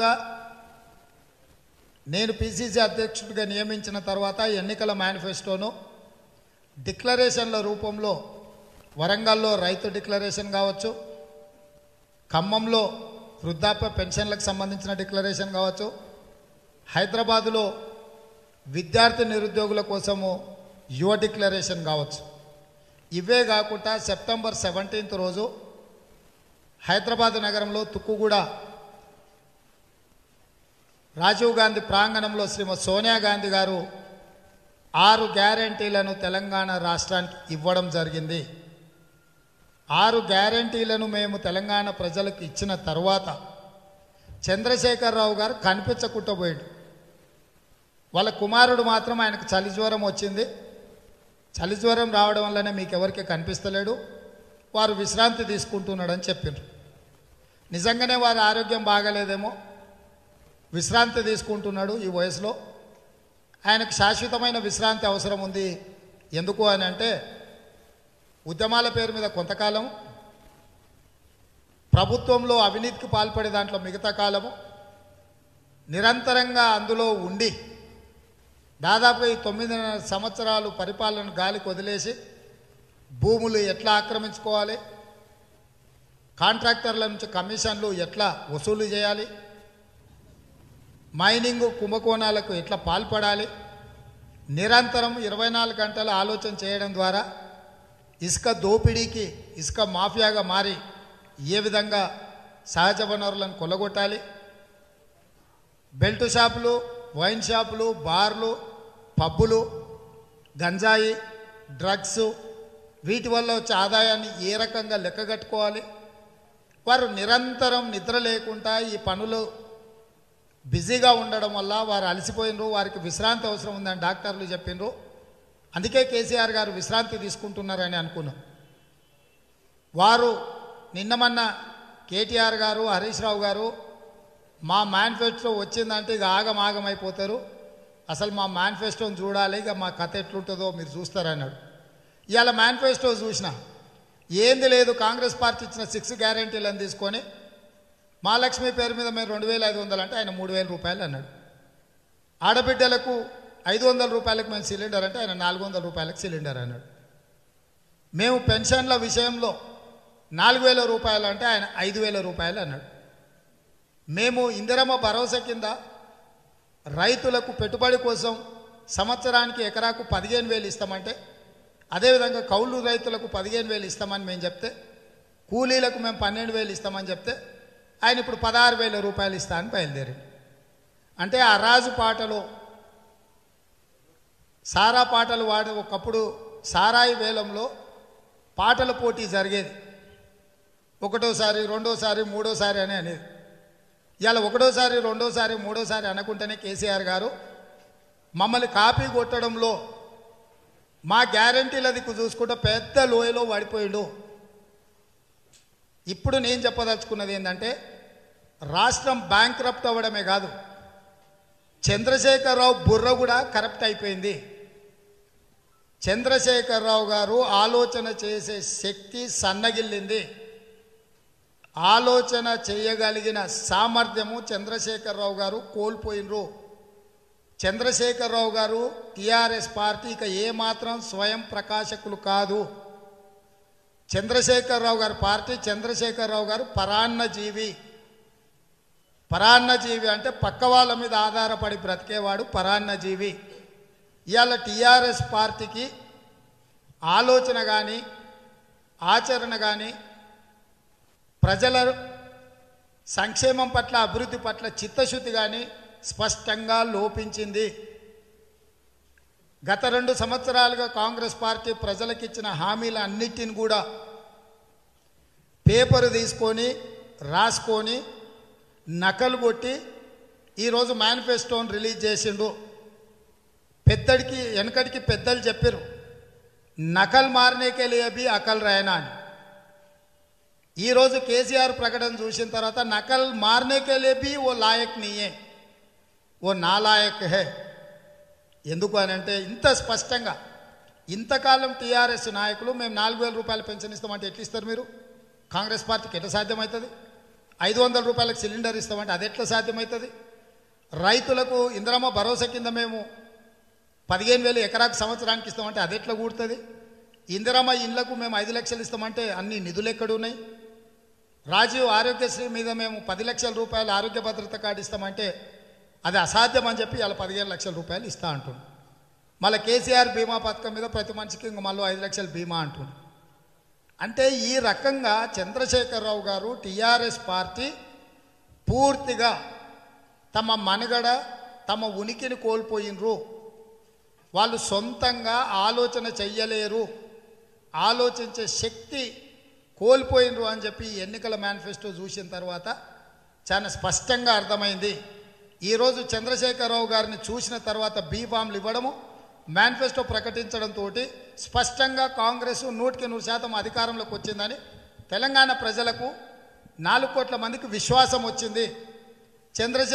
నాయకుడిగా నేను పిసిసి అధ్యక్షుడిగా నియమించిన తర్వాత ఎన్నికల మేనిఫెస్టోను డిక్లరేషన్ల రూపంలో వరంగల్లో రైతు డిక్లరేషన్ కావచ్చు ఖమ్మంలో వృద్ధాప్య పెన్షన్లకు సంబంధించిన డిక్లరేషన్ కావచ్చు హైదరాబాదులో విద్యార్థి నిరుద్యోగుల కోసము యువ డిక్లరేషన్ కావచ్చు ఇవే కాకుండా సెప్టెంబర్ సెవెంటీన్త్ రోజు హైదరాబాద్ నగరంలో తుక్కుగూడ రాజీవ్ గాంధీ ప్రాంగణంలో శ్రీమతి సోనియా గాంధీ గారు ఆరు గ్యారంటీలను తెలంగాణ రాష్ట్రానికి ఇవ్వడం జరిగింది ఆరు గ్యారంటీలను మేము తెలంగాణ ప్రజలకు ఇచ్చిన తర్వాత చంద్రశేఖరరావు గారు కనిపించకుండా పోయాడు వాళ్ళ కుమారుడు మాత్రం ఆయనకు చలి జ్వరం వచ్చింది చలి జ్వరం రావడం వల్లనే మీకు ఎవరికి కనిపిస్తలేడు వారు విశ్రాంతి తీసుకుంటున్నాడని చెప్పిండ్రు నిజంగానే వారి ఆరోగ్యం బాగలేదేమో విశ్రాంతి తీసుకుంటున్నాడు ఈ వయసులో ఆయనకు శాశ్వతమైన విశ్రాంతి అవసరం ఉంది ఎందుకు అని అంటే ఉద్యమాల పేరు మీద కొంతకాలం ప్రభుత్వంలో అవినీతికి పాల్పడే దాంట్లో మిగతా కాలము నిరంతరంగా అందులో ఉండి దాదాపుగా ఈ తొమ్మిదిన్నర సంవత్సరాలు పరిపాలన గాలికి వదిలేసి భూములు ఎట్లా ఆక్రమించుకోవాలి కాంట్రాక్టర్ల నుంచి కమిషన్లు ఎట్లా వసూలు చేయాలి మైనింగ్ కుంభకోణాలకు ఎట్లా పాల్పడాలి నిరంతరం ఇరవై నాలుగు గంటలు ఆలోచన చేయడం ద్వారా ఇసుక దోపిడీకి ఇసుక మాఫియాగా మారి ఏ విధంగా సహజ వనరులను కొల్లగొట్టాలి బెల్ట్ షాపులు వైన్ షాపులు బార్లు పబ్బులు గంజాయి డ్రగ్స్ వీటి వల్ల వచ్చే ఆదాయాన్ని ఏ రకంగా లెక్కగట్టుకోవాలి వారు నిరంతరం నిద్ర లేకుండా ఈ పనులు బిజీగా ఉండడం వల్ల వారు అలసిపోయినరు వారికి విశ్రాంతి అవసరం ఉందని డాక్టర్లు చెప్పిండ్రు అందుకే కేసీఆర్ గారు విశ్రాంతి తీసుకుంటున్నారని అనుకున్నాం వారు నిన్న మొన్న కేటీఆర్ గారు హరీష్ రావు గారు మా మేనిఫెస్టో వచ్చిందంటే ఇక ఆగం ఆగం అయిపోతారు అసలు మా మేనిఫెస్టోని చూడాలి ఇక మా కథ ఎట్లుంటుందో మీరు చూస్తారన్నాడు ఇవాళ మేనిఫెస్టో చూసిన ఏంది లేదు కాంగ్రెస్ పార్టీ ఇచ్చిన సిక్స్ గ్యారంటీలను తీసుకొని మహాలక్ష్మి పేరు మీద మేము రెండు వేల ఐదు వందలు అంటే ఆయన మూడు వేల రూపాయలు అన్నాడు ఆడబిడ్డలకు ఐదు వందల రూపాయలకు మేము సిలిండర్ అంటే ఆయన నాలుగు వందల రూపాయలకు సిలిండర్ అన్నాడు మేము పెన్షన్ల విషయంలో నాలుగు వేల రూపాయలు అంటే ఆయన ఐదు వేల రూపాయలు అన్నాడు మేము ఇందిరమ్మ భరోసా కింద రైతులకు పెట్టుబడి కోసం సంవత్సరానికి ఎకరాకు పదిహేను వేలు ఇస్తామంటే అదేవిధంగా కౌలు రైతులకు పదిహేను వేలు ఇస్తామని మేము చెప్తే కూలీలకు మేము పన్నెండు వేలు ఇస్తామని చెప్తే ఆయన ఇప్పుడు పదహారు వేల రూపాయలు ఇస్తా అని బయలుదేరి అంటే ఆ రాజు పాటలో సారా పాటలు వాడే ఒకప్పుడు సారాయి వేలంలో పాటల పోటీ జరిగేది ఒకటోసారి రెండోసారి మూడోసారి అని అనేది ఇవాళ ఒకటోసారి రెండోసారి మూడోసారి అనుకుంటేనే కేసీఆర్ గారు మమ్మల్ని కాపీ కొట్టడంలో మా గ్యారంటీల దిక్కు చూసుకుంటే పెద్ద లోయలో పడిపోయిండు ఇప్పుడు నేను చెప్పదలుచుకున్నది ఏంటంటే రాష్ట్రం బ్యాంక్రప్ట్ అవ్వడమే కాదు చంద్రశేఖరరావు బుర్ర కూడా కరప్ట్ అయిపోయింది చంద్రశేఖరరావు గారు ఆలోచన చేసే శక్తి సన్నగిల్లింది ఆలోచన చేయగలిగిన సామర్థ్యము చంద్రశేఖరరావు గారు కోల్పోయినరు చంద్రశేఖరరావు గారు టిఆర్ఎస్ పార్టీ ఇక ఏమాత్రం స్వయం ప్రకాశకులు కాదు చంద్రశేఖరరావు గారి పార్టీ చంద్రశేఖరరావు గారు పరాన్నజీవి పరాన్నజీవి అంటే పక్క వాళ్ళ మీద ఆధారపడి బ్రతికేవాడు పరాన్నజీవి ఇవాళ టీఆర్ఎస్ పార్టీకి ఆలోచన కానీ ఆచరణ కానీ ప్రజల సంక్షేమం పట్ల అభివృద్ధి పట్ల చిత్తశుద్ధి కానీ స్పష్టంగా లోపించింది గత రెండు సంవత్సరాలుగా కాంగ్రెస్ పార్టీ ప్రజలకు ఇచ్చిన హామీల అన్నిటిని కూడా పేపర్ తీసుకొని రాసుకొని నకలు కొట్టి ఈరోజు మేనిఫెస్టోని రిలీజ్ చేసిండు పెద్దడికి వెనకడికి పెద్దలు చెప్పారు నకల్ మారనేకే లియే భీ అకల్ రాయనా అని ఈరోజు కేసీఆర్ ప్రకటన చూసిన తర్వాత నకల్ మారనేకే లియే భీ ఓ లాయక్ నీయే ఓ నాలాయక్ హే ఎందుకు అని అంటే ఇంత స్పష్టంగా ఇంతకాలం టీఆర్ఎస్ నాయకులు మేము నాలుగు వేల రూపాయలు పెన్షన్ ఇస్తామంటే ఎట్లా ఇస్తారు మీరు కాంగ్రెస్ పార్టీకి ఎట్లా సాధ్యమవుతుంది ఐదు వందల రూపాయలకు సిలిండర్ ఇస్తామంటే అది ఎట్లా సాధ్యమవుతుంది రైతులకు ఇందిరమ్మ భరోసా కింద మేము పదిహేను వేలు ఎకరాకు సంవత్సరానికి ఇస్తామంటే అది ఎట్లా కూడుతుంది ఇందిరమ్మ ఇళ్లకు మేము ఐదు లక్షలు ఇస్తామంటే అన్ని నిధులు ఎక్కడున్నాయి రాజీవ్ ఆరోగ్యశ్రీ మీద మేము పది లక్షల రూపాయలు ఆరోగ్య భద్రత కార్డు ఇస్తామంటే అది అసాధ్యం అని చెప్పి ఇలా పదిహేను లక్షల రూపాయలు ఇస్తా అంటుండు మళ్ళీ కేసీఆర్ బీమా పథకం మీద ప్రతి మనిషికి ఇంక మళ్ళీ ఐదు లక్షల బీమా అంటుండు అంటే ఈ రకంగా చంద్రశేఖరరావు గారు టీఆర్ఎస్ పార్టీ పూర్తిగా తమ మనుగడ తమ ఉనికిని కోల్పోయినరు వాళ్ళు సొంతంగా ఆలోచన చెయ్యలేరు ఆలోచించే శక్తి కోల్పోయినరు అని చెప్పి ఈ ఎన్నికల మేనిఫెస్టో చూసిన తర్వాత చాలా స్పష్టంగా అర్థమైంది ఈరోజు చంద్రశేఖరరావు గారిని చూసిన తర్వాత బీఫామ్లు ఇవ్వడము మేనిఫెస్టో ప్రకటించడంతో స్పష్టంగా కాంగ్రెస్ నూటికి నూరు శాతం అధికారంలోకి వచ్చిందని తెలంగాణ ప్రజలకు నాలుగు కోట్ల మందికి విశ్వాసం వచ్చింది చంద్రశేఖర్